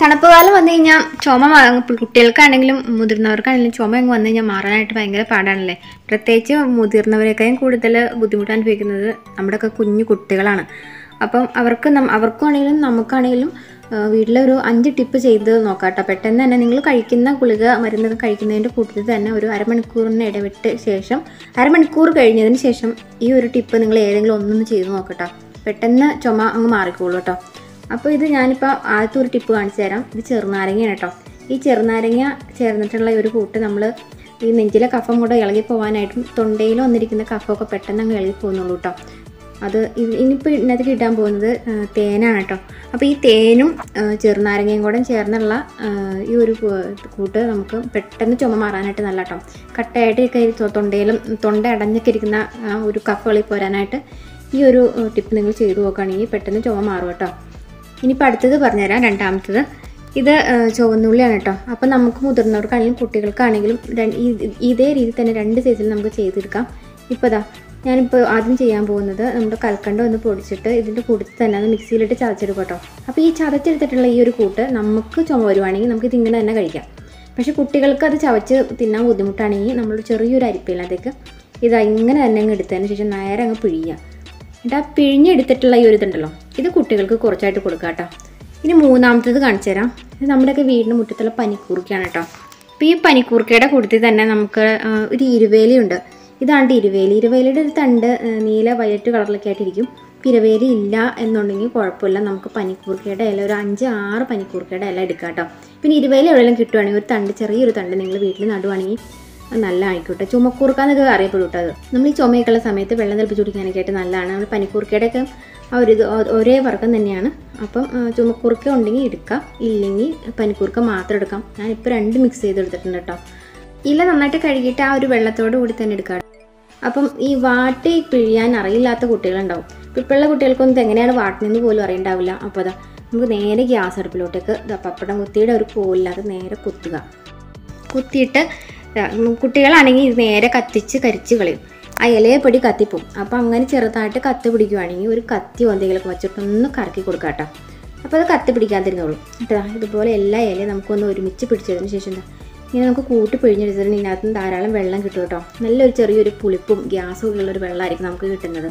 തണുപ്പ് കാലം വന്നു കഴിഞ്ഞാൽ ചുമ മാ- കുട്ടികൾക്കാണെങ്കിലും മുതിർന്നവർക്കാണെങ്കിലും ചുമ അങ്ങ് വന്നു കഴിഞ്ഞാൽ മാറാനായിട്ട് ഭയങ്കര പാടാണല്ലേ പ്രത്യേകിച്ച് മുതിർന്നവരെക്കാളും കൂടുതൽ ബുദ്ധിമുട്ട് അനുഭവിക്കുന്നത് നമ്മുടെയൊക്കെ കുഞ്ഞു കുട്ടികളാണ് അപ്പം അവർക്ക് നം- അവർക്കും ആണെങ്കിലും നമുക്കാണെങ്കിലും ആ, വീട്ടിലെ ഒരു അഞ്ച് ടിപ്പ് ചെയ്ത് നോക്കാം കേട്ടോ പെട്ടെന്ന് തന്നെ നിങ്ങൾ കഴിക്കുന്ന ഗുളിക മരുന്നൊക്കെ കഴിക്കുന്നതിൻ്റെ കൂട്ടത്തിൽ തന്നെ ഒരു അരമണിക്കൂറിന് ഇടവിട്ട് ശേഷം അരമണിക്കൂർ കഴിഞ്ഞതിന് ശേഷം ഈ ഒരു ടിപ്പ് നിങ്ങൾ ഏതെങ്കിലും ഒന്നൊന്ന് ചെയ്ത് നോക്കട്ടോ പെട്ടെന്ന് ചുമ അങ്ങ് മാറിക്കോളൂ കേട്ടോ അപ്പോൾ ഇത് ഞാനിപ്പോൾ ആദ്യത്തെ ഒരു ടിപ്പ് കാണിച്ചു തരാം ഇത് ചെറുനാരങ്ങയാണ് കേട്ടോ ഈ ചെറുനാരങ്ങ ചേർന്നിട്ടുള്ള ഈ ഒരു കൂട്ട് നമ്മൾ ഈ നെഞ്ചിലെ കഫം കൂടെ ഇളകി പോകാനായിട്ടും തൊണ്ടയിൽ വന്നിരിക്കുന്ന കഫമൊക്കെ പെട്ടെന്ന് അങ്ങ് ഇളകി പോകുന്നുള്ളൂ കേട്ടോ അത് ഇ- ഇനിയിപ്പോൾ ഇതിനകത്ത് കിട്ടാൻ പോകുന്നത് ആ, തേനാണ് കേട്ടോ അപ്പോൾ ഈ തേനും ആ, ചെറുനാരങ്ങയും കൂടെ ചേർന്നുള്ള ആ, ഈ ഒരു കൂ- കൂട്ട് നമുക്ക് പെട്ടെന്ന് ചുമ മാറാനായിട്ട് നല്ല കേട്ടോ കട്ടയായിട്ടൊക്കെ ഈ തൊ- തൊണ്ടയിലും തൊണ്ട അടഞ്ഞൊക്കെ ഇരിക്കുന്ന ആ ഒരു കഫ് ഇളകി പോരാനായിട്ട് ഈ ഒരു ടിപ്പ് നിങ്ങൾ ചെയ്തു നോക്കുകയാണെങ്കിൽ പെട്ടെന്ന് ചുമ മാറും കേട്ടോ ഇനിയിപ്പോൾ അടുത്തത് പറഞ്ഞുതരാം രണ്ടാമത്തത് ഇത് ആ, ചുവന്നുള്ളിയാണ് കേട്ടോ അപ്പോൾ നമുക്ക് മുതിർന്നവർക്കാണെങ്കിലും കുട്ടികൾക്കാണെങ്കിലും രണ്ട് ഈ- ഇതേ രീതിയിൽ തന്നെ രണ്ട് സൈസിൽ നമുക്ക് ചെയ്തെടുക്കാം ഇപ്പോൾ ഇതാ ഞാനിപ്പോൾ ആദ്യം ചെയ്യാൻ പോകുന്നത് നമ്മുടെ കൽക്കണ്ടം ഒന്ന് പൊടിച്ചിട്ട് ഇതിൻ്റെ കൂട്ടത്തിൽ തന്നെ അത് മിക്സിയിലിട്ട് ചതച്ചെടുക്കും കേട്ടോ അപ്പോൾ ഈ ചതച്ചെടുത്തിട്ടുള്ള ഈ ഒരു കൂട്ട് നമുക്ക് ചുമ വരുവാണെങ്കിൽ നമുക്ക് ഇതിങ്ങനെ തന്നെ കഴിക്കാം പക്ഷേ കുട്ടികൾക്ക് അത് ചവച്ച് തിന്നാൻ ബുദ്ധിമുട്ടാണെങ്കിൽ നമ്മൾ ചെറിയൊരു അരിപ്പയിലത്തേക്ക് ഇത് ഇങ്ങനെ തന്നെ അങ്ങ് എടുത്തതിന് ശേഷം നേരെ അങ്ങ് പിഴിയുക എന്നിട്ട് ആ പിഴിഞ്ഞെടുത്തിട്ടുള്ള ഈ ഒരു ഇതുണ്ടല്ലോ ഇത് കുട്ടികൾക്ക് കുറച്ചായിട്ട് കൊടുക്കാം കേട്ടോ ഇനി മൂന്നാമത്തത് കാണിച്ചു തരാം ഇത് നമ്മുടെയൊക്കെ വീടിന് മുറ്റത്തുള്ള പനിക്കൂർക്കയാണ് കേട്ടോ അപ്പോൾ ഈ പനിക്കൂർക്കയുടെ കൂട്ടത്തിൽ തന്നെ നമുക്ക് ആ, ഒരു ഇരുവേലിയുണ്ട് ഇതാണ് ഇരുവേലി ഇരുവേലിയുടെ ഒരു തണ്ട് ആ, നീല വയലറ്റ് കളറിലൊക്കെ ആയിട്ടിരിക്കും ഇപ്പം ഇരുവേലി ഇല്ല എന്നുണ്ടെങ്കിൽ കുഴപ്പമില്ല നമുക്ക് പനിക്കൂർക്കയുടെ ഇല ഒരു അഞ്ച് ആറ് പനിക്കൂർക്കയുടെ ഇല എടുക്കാം കേട്ടോ പിന്നെ ഇരുവേലി എവിടെയെങ്കിലും കിട്ടുവാണെങ്കിൽ ഒരു തണ്ട് ചെറിയൊരു തണ്ട് നിങ്ങൾ വീട്ടിൽ നടുവാണെങ്കിൽ അത് നല്ല ആയിക്കോട്ടെ ചുമക്കൂർക്ക എന്നൊക്കെ അറിയപ്പെടും കേട്ടോ അത് നമ്മൾ ഈ ചുമയൊക്കെയുള്ള സമയത്ത് വെള്ളം തിളപ്പിച്ച് കുടിക്കാനൊക്കെ ആയിട്ട് നല്ലതാണ് നമ്മൾ പനിക്കൂർക്കയുടെ ഒക്കെ ആ ഒരു ഇത് ഒ- ഒരേ വർഗ്ഗം തന്നെയാണ് അപ്പം ആ, ചുമക്കൂർക്ക ഉണ്ടെങ്കിൽ എടുക്കാം ഇല്ലെങ്കിൽ പനിക്കൂർക്ക മാത്രം എടുക്കാം ഞാനിപ്പോൾ രണ്ട് മിക്സ് ചെയ്തെടുത്തിട്ടുണ്ട് കേട്ടോ ഇല നന്നായിട്ട് കഴുകിയിട്ട് ആ ഒരു വെള്ളത്തോട് കൂടി തന്നെ എടുക്കാം അപ്പം ഈ വാട്ടി പിഴിയാൻ അറിയില്ലാത്ത കുട്ടികളുണ്ടാവും ഇപ്പം ഇപ്പോഴുള്ള കുട്ടികൾക്കൊന്നും ഇത് എങ്ങനെയാണ് വാട്ടണമെന്ന് പോലും അറിയണ്ടാവില്ല അപ്പോൾ അതാ നമുക്ക് നേരെ ഗ്യാസ് അടുപ്പിലോട്ടേക്ക് ദാ പപ്പടം കുത്തിയുടെ ഒരു കോലില്ലാതെ നേരെ കുത്തുക കുത്തിയിട്ട് ദാ ഉം കുട്ടികളാണെങ്കിൽ ഇത് നേരെ കത്തിച്ച് കരിച്ച് കളയും ആ ഇലയെ പൊടി കത്തിപ്പോവും അപ്പോൾ അങ്ങനെ ചെറുതായിട്ട് കത്തി പിടിക്കുവാണെങ്കിൽ ഒരു കത്തിയോ എന്തെങ്കിലുമൊക്കെ വെച്ചിട്ട് ഒന്ന് കറക്കി കൊടുക്കാം കേട്ടോ അപ്പോൾ അത് കത്തി പിടിക്കാതിരുന്നോളൂ കേട്ടോ ഇതുപോലെ എല്ലാ ഇലയും നമുക്കൊന്ന് ഒരുമിച്ച് പിടിച്ചതിന് ശേഷം എന്താ ഇങ്ങനെ നമുക്ക് കൂട്ടി പിഴിഞ്ഞെടുത്തിട്ടുണ്ടെങ്കിൽ ഇതിനകത്ത് നിന്ന് ധാരാളം വെള്ളം കിട്ടും കേട്ടോ നല്ലൊരു ചെറിയൊരു പുളിപ്പും ഗ്യാസും ഒക്കെ ഉള്ളൊരു വെള്ളമായിരിക്കും നമുക്ക് കിട്ടുന്നത്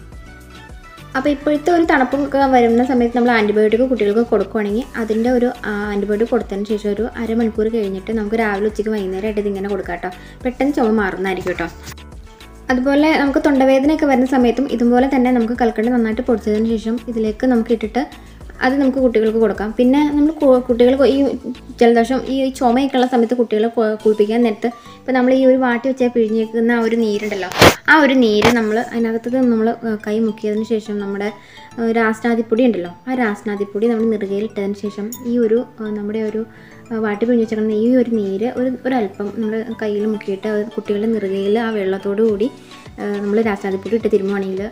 അപ്പോൾ ഇപ്പോഴത്തെ ഒരു തണുപ്പൊക്കെ വരുന്ന സമയത്ത് നമ്മൾ ആൻറ്റിബയോട്ടിക് കുട്ടികൾക്ക് കൊടുക്കുവാണെങ്കിൽ അതിൻ്റെ ഒരു ആൻറ്റിബയോട്ടിക് കൊടുത്തതിന് ശേഷം ഒരു അരമണിക്കൂർ കഴിഞ്ഞിട്ട് നമുക്ക് രാവിലെ ഉച്ചയ്ക്ക് വൈകുന്നേരമായിട്ട് ഇതിങ്ങനെ കൊടുക്കാം കേട്ടോ പെട്ടെന്ന് ചുമ മാറുന്നതായിരിക്കും കേട്ടോ അതുപോലെ നമുക്ക് തൊണ്ടവേദനയൊക്കെ വരുന്ന സമയത്തും ഇതുപോലെ തന്നെ നമുക്ക് കൽക്കണ്ട് നന്നായിട്ട് പൊടിച്ചതിന് ശേഷം ഇതിലേക്ക് നമുക്ക് ഇട്ടിട്ട് അത് നമുക്ക് കുട്ടികൾക്ക് കൊടുക്കാം പിന്നെ നമ്മൾ കുട്ടികൾ ഈ ജലദോഷം ഈ ചുമയൊക്കെ ഉള്ള സമയത്ത് കുട്ടികളെ കു- കുളിപ്പിക്കാൻ നേരത്ത് ഇപ്പം നമ്മൾ ഈ ഒരു വാട്ടി വെച്ചാൽ പിഴിഞ്ഞേക്കുന്ന ആ ഒരു നീരുണ്ടല്ലോ ആ ഒരു നീര് നമ്മൾ അതിനകത്ത് നമ്മൾ കൈ മുക്കിയതിന് ശേഷം നമ്മുടെ ആ, രാസ്നാദിപ്പൊടി ഉണ്ടല്ലോ ആ രാസ്നാദിപ്പൊടി നമ്മൾ നെറുകയിലിട്ടതിന് ശേഷം ഈ ഒരു ആ, നമ്മുടെ ഒരു ആ, വാട്ടി പിഴിഞ്ഞ് വെച്ചിരിക്കുന്ന ഈ ഒരു നീര് ഒരു ഒരല്പം നമ്മൾ കയ്യിൽ മുക്കിയിട്ട് അത് കുട്ടികളുടെ നെറുകയിൽ ആ വെള്ളത്തോടു കൂടി നമ്മൾ രാസാദിപ്പൊടി ഇട്ട് തിരുമുവാണെങ്കിൽ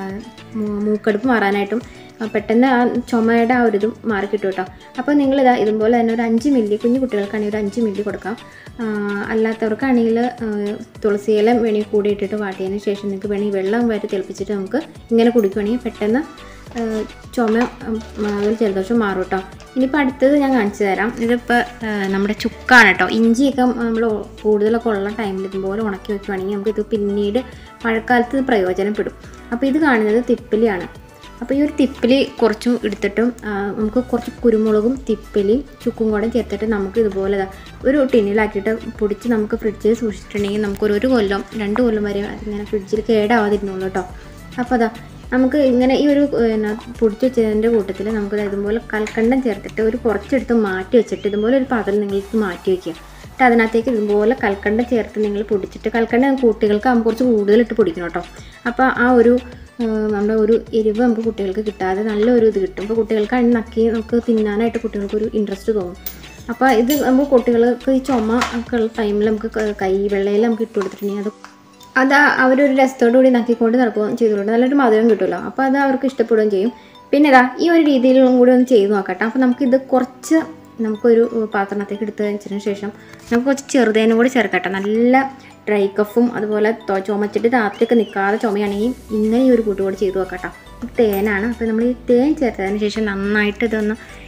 മൂക്കടുപ്പ് മാറാനായിട്ടും ആ, പെട്ടെന്ന് ആ ചുമയുടെ ആ ഒരു ഇതും മാറി കിട്ടും കേട്ടോ അപ്പോൾ നിങ്ങളിതാ ഇതുപോലെ തന്നെ ഒരു അഞ്ച് മില്ലി കുഞ്ഞു കുട്ടികൾക്കാണെങ്കിൽ ഒരു അഞ്ച് മില്ലി കൊടുക്കാം ആ, അല്ലാത്തവർക്കാണെങ്കിൽ ആ, തുളസിയില വേണമെങ്കിൽ കൂടി ഇട്ടിട്ട് വാട്ടിയതിന് ശേഷം നിങ്ങൾക്ക് വേണമെങ്കിൽ വെള്ളം വരെ തിളപ്പിച്ചിട്ട് നമുക്ക് ഇങ്ങനെ കുടിക്കുവാണെങ്കിൽ പെട്ടെന്ന് ആ, ചുമ ഉം, അതുപോലെ ജലദോഷം മാറും കേട്ടോ ഇനിയിപ്പോൾ അടുത്തത് ഞാൻ കാണിച്ചു തരാം ഇതിപ്പോൾ നമ്മുടെ ചുക്കാണ് കേട്ടോ ഇഞ്ചിയൊക്കെ നമ്മൾ കൂടുതലൊക്കെ ഉള്ള ടൈമിൽ ഇതുപോലെ ഉണക്കി വെക്കുവാണെങ്കിൽ നമുക്ക് ഇത് പിന്നീട് മഴക്കാലത്ത് ഇത് പ്രയോജനപ്പെടും അപ്പോൾ ഇത് കാണുന്നത് തിപ്പിലിയാണ് അപ്പോൾ ഈ ഒരു തിപ്പിലി കുറച്ചും എടുത്തിട്ടും ആ, നമുക്ക് കുറച്ച് കുരുമുളകും തിപ്പിലിയും ചുക്കും കൂടെ ചേർത്തിട്ട് നമുക്ക് ഇതുപോലെ ദാ ഒരു ടിന്നിലാക്കിയിട്ട് പൊടിച്ച് നമുക്ക് ഫ്രിഡ്ജിൽ സൂക്ഷിച്ചിട്ടുണ്ടെങ്കിൽ നമുക്കൊരു ഒരു കൊല്ലം രണ്ട് കൊല്ലം വരെ ഇങ്ങനെ ഫ്രിഡ്ജിൽ കേടാവാതിരുന്നുള്ളൂ കേട്ടോ അപ്പോൾ അതാ നമുക്ക് ഇങ്ങനെ ഈ ഒരു പിന്നെ പൊടിച്ച് വെച്ചതിൻ്റെ കൂട്ടത്തിൽ നമുക്ക് ദാ ഇതുപോലെ കൽക്കണ്ടം ചേർത്തിട്ട് ഒരു കുറച്ചെടുത്ത് മാറ്റി വെച്ചിട്ട് ഇതുപോലെ ഒരു പാത്രം നിങ്ങൾക്ക് മാറ്റി വയ്ക്കുക എന്നിട്ട് അതിനകത്തേക്ക് ഇതുപോലെ കൽക്കണ്ടം ചേർത്ത് നിങ്ങൾ പൊടിച്ചിട്ട് കൽക്കണ്ടം കുട്ടികൾക്ക് ആകുമ്പോൾ കുറച്ച് കൂടുതലിട്ട് പൊടിക്കണം കേട്ടോ അപ്പോൾ ആ ഒരു ആ, നമ്മുടെ ഒരു എരിവ് നമുക്ക് കുട്ടികൾക്ക് കിട്ടാതെ നല്ലൊരു ഇത് കിട്ടും അപ്പോൾ കുട്ടികൾക്ക് അതിന് നക്കി നമുക്ക് തിന്നാനായിട്ട് കുട്ടികൾക്ക് ഒരു ഇൻട്രസ്റ്റ് തോന്നും അപ്പോൾ ഇത് നമുക്ക് കുട്ടികൾക്ക് ഈ ചുമ ഒക്കെ ഉള്ള ടൈമിൽ നമുക്ക് ക- കൈ വെള്ളയിൽ നമുക്ക് ഇട്ട് കൊടുത്തിട്ടുണ്ടെങ്കിൽ അത് അത് ആ- അവരൊരു രസത്തോടു കൂടി നക്കിക്കൊണ്ട് നടക്കുകയും ചെയ്തുകൊണ്ട് നല്ലൊരു മധുരം കിട്ടുമല്ലോ അപ്പോൾ അത് അവർക്ക് ഇഷ്ടപ്പെടുകയും ചെയ്യും പിന്നെ ഇതാ ഈ ഒരു രീതിയിലും കൂടി ഒന്ന് ചെയ്ത് നോക്കട്ടെ അപ്പോൾ നമുക്കിത് കുറച്ച് നമുക്കൊരു പാത്രത്തിലേക്ക് എടുത്ത് വെച്ചതിന് ശേഷം നമുക്ക് കുറച്ച് ചെറുതേനും കൂടി ചേർക്കട്ടെ നല്ല ഡ്രൈ കഫും അതുപോലെ തൊ- ചുമച്ചിട്ട് രാത്രിയൊക്കെ നിൽക്കാതെ ചുമയാണെങ്കിൽ ഇങ്ങനെ ഈ ഒരു കൂട്ടുകൂടി ചെയ്ത് നോക്കട്ടെ ഇത് തേനാണ് അപ്പോൾ നമ്മൾ ഈ തേൻ ചേർത്തതിന് ശേഷം നന്നായിട്ട് ഇതൊന്ന്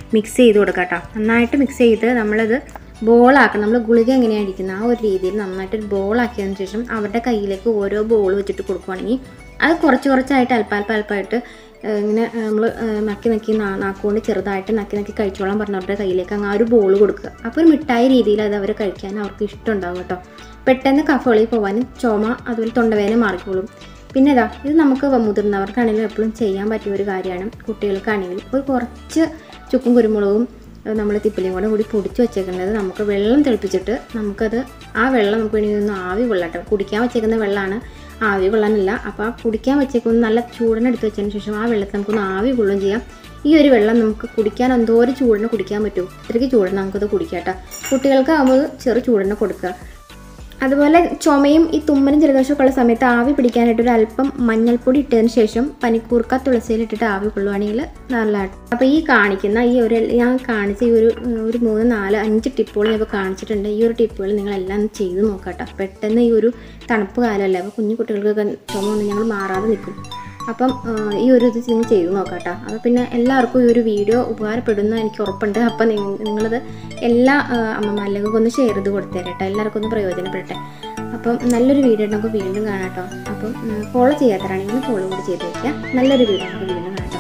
മിക്സ് ചെയ്ത് കൊടുക്കുക കേട്ടോ നന്നായിട്ട് മിക്സ് ചെയ്ത് നമ്മളത് ബോളാക്കണം നമ്മൾ ഗുളിക എങ്ങനെയാണ് ഇരിക്കുന്നത് ആ ഒരു രീതിയിൽ നന്നായിട്ട് ഒരു ബോളാക്കിയതിന് ശേഷം അവരുടെ കയ്യിലേക്ക് ഓരോ ബോൾ വെച്ചിട്ട് കൊടുക്കുവാണെങ്കിൽ അത് കുറച്ച് കുറച്ചായിട്ട് അല്പാൽപ്പം അല്പമായിട്ട് ഏഹ് ഇങ്ങനെ നമ്മൾ നക്കി നക്കി നാ നാക്കുകൊണ്ട് ചെറുതായിട്ട് നക്കി നക്കി കഴിച്ചോളാൻ പറഞ്ഞവരുടെ കയ്യിലേക്ക് അങ്ങ് ആ ഒരു ബോൾ കൊടുക്കുക അപ്പോൾ ഒരു മിഠായി രീതിയിൽ അത് അവർ കഴിക്കാൻ അവർക്ക് ഇഷ്ടമുണ്ടാകും കേട്ടോ പെട്ടെന്ന് കഫളി പോകാനും ചുമ അതുപോലെ തൊണ്ടവേദന മാറിക്കോളും പിന്നെ ഇതാ ഇത് നമുക്ക് മുതിർന്നവർക്കാണെങ്കിലും എപ്പോഴും ചെയ്യാൻ പറ്റിയ ഒരു കാര്യമാണ് കുട്ടികൾക്കാണെങ്കിലും ഒരു കുറച്ച് ചുക്കും കുരുമുളകും നമ്മൾ തിപ്പിലിയും കൂടെ കൂടി പൊടിച്ച് വെച്ചേക്കുന്നത് നമുക്ക് വെള്ളം തിളപ്പിച്ചിട്ട് നമുക്കത് ആ വെള്ളം നമുക്ക് വേണമെങ്കിൽ ഒന്ന് ആവി കൊള്ളട്ടെ കുടിക്കാൻ വെച്ചേക്കുന്ന വെള്ളമാണ് ആവി കൊള്ളാനില്ല അപ്പോൾ ആ കുടിക്കാൻ വെച്ചേക്കുന്ന നല്ല ചൂടിന് എടുത്ത് വെച്ചതിന് ശേഷം ആ വെള്ളത്തിൽ നമുക്കൊന്ന് ആവി കൊള്ളുകയും ചെയ്യാം ഈ ഒരു വെള്ളം നമുക്ക് കുടിക്കാൻ എന്തോരം ചൂടിന് കുടിക്കാൻ പറ്റും ഇത്രയ്ക്ക് ചൂടിന് നമുക്കത് കുടിക്കാം കേട്ടോ കുട്ടികൾക്ക് ആകുമ്പോൾ ചെറു ചൂടിന് കൊടുക്കുക അതുപോലെ ചുമയും ഈ തുമ്മലും ജലദോഷമൊക്കെ ഉള്ള സമയത്ത് ആവി പിടിക്കാനായിട്ട് ഒരു അല്പം മഞ്ഞൾപ്പൊടി ഇട്ടതിന് ശേഷം പനിക്കൂർക്ക തുളസിയിൽ ഇട്ടിട്ട് ആവി കൊള്ളുവാണെങ്കിൽ നല്ലതായിട്ട് അപ്പോൾ ഈ കാണിക്കുന്ന ഈ ഒരു ഞാൻ കാണിച്ച ഈ ഒരു ഉം, ഒരു മൂന്ന് നാല് അഞ്ച് ടിപ്പുകൾ ഞാൻ ഇപ്പോൾ കാണിച്ചിട്ടുണ്ട് ഈ ഒരു ടിപ്പുകൾ നിങ്ങളെല്ലാം ഒന്ന് ചെയ്ത് നോക്കാട്ടോ പെട്ടെന്ന് ഈ ഒരു തണുപ്പ് കാലമല്ലേ അപ്പോൾ കുഞ്ഞു കുട്ടികൾക്കൊക്കെ ചുമ വന്ന് ഞങ്ങൾ മാറാതെ നിൽക്കും അപ്പം ആ, ഈ ഒരു ഇത് നിങ്ങൾ ചെയ്ത് നോക്കാട്ടോ അപ്പോൾ പിന്നെ എല്ലാവർക്കും ഈ ഒരു വീഡിയോ ഉപകാരപ്പെടുന്ന എനിക്ക് ഉറപ്പുണ്ട് അപ്പം നിങ്ങ- നിങ്ങളിത് എല്ലാ ആ, അമ്മമാരിലേക്കും ഒന്ന് ഷെയർ ചെയ്ത് കൊടുത്തേരട്ടോ എല്ലാവർക്കും ഒന്ന് പ്രയോജനപ്പെടട്ടെ അപ്പം നല്ലൊരു വീഡിയോ നമുക്ക് വീണ്ടും കാണാം കേട്ടോ അപ്പം ഫോളോ ചെയ്യാത്തവരാണെങ്കിൽ ഫോളോ കൂടി ചെയ്ത് വയ്ക്കുക നല്ലൊരു വീഡിയോ നമുക്ക് വീണ്ടും കാണാം ട്ടോ.